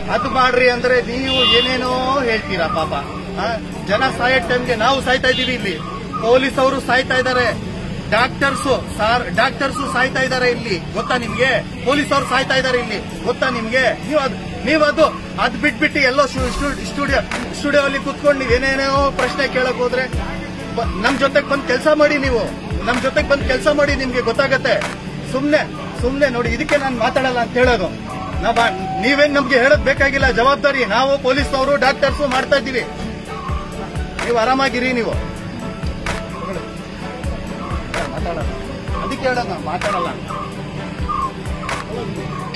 ಅದು ಮಾಡ್ರಿ ಅಂದ್ರೆ ನೀವು ಏನೇನೋ ಹೇಳ್ತೀರಾ ಪಾಪ ಆ, ಜನ ಸಾಯೋ ಟೈಮ್ಗೆ ನಾವು ಸಾಯ್ತಾ ಇದೀವಿ ಇಲ್ಲಿ ಪೊಲೀಸ್ ಅವರು ಸಾಯ್ತಾ ಇದ್ದಾರೆ ಡಾಕ್ಟರ್ಸ್ ಸಾರ್ ಡಾಕ್ಟರ್ಸ್ ಸಾಯ್ತಾ ಇದ್ದಾರೆ ಇಲ್ಲಿ ಗೊತ್ತಾ ನಿಮ್ಗೆ ಪೊಲೀಸ್ ಅವರು ಸಾಯ್ತಾ ಇದ್ದಾರೆ ಇಲ್ಲಿ ಗೊತ್ತಾ ನಿಮ್ಗೆ ನೀವು ಅದು ನೀವು ಅದು ಅದ್ ಬಿಟ್ಬಿಟ್ಟು ಎಲ್ಲೋ ಸ್ಟುಡಿಯೋ ಸ್ಟುಡಿಯೋ ಅಲ್ಲಿ ಕುತ್ಕೊಂಡು ನೀವ್ ಏನೇನೋ ಪ್ರಶ್ನೆ ಕೇಳಕ್ ಹೋದ್ರೆ ಬ- ನಮ್ ಜೊತೆಗ್ ಬಂದ್ ಕೆಲಸ ಮಾಡಿ ನೀವು ನಮ್ ಜೊತೆಗ್ ಬಂದ್ ಕೆಲಸ ಮಾಡಿ ನಿಮ್ಗೆ ಗೊತ್ತಾಗತ್ತೆ ಸುಮ್ನೆ ಸುಮ್ನೆ ನೋಡಿ ಇದಕ್ಕೆ ನಾನು ಮಾತಾಡಲ್ಲ ಅಂತ ಹೇಳೋದು ನಾವ್ ನೀವೇನ್ ನಮ್ಗೆ ಹೇಳೋದ್ ಬೇಕಾಗಿಲ್ಲ ಜವಾಬ್ದಾರಿ ನಾವು ಪೊಲೀಸ್ನವರು ಡಾಕ್ಟರ್ಸ್ ಮಾಡ್ತಾ ಇದ್ದೀವಿ ನೀವು ಆರಾಮಾಗಿರಿ ನೀವು ಮಾತಾಡಲ್ಲ ಅದಕ್ಕೆ ಹೇಳೋದು ನಾವು ಮಾತಾಡಲ್ಲ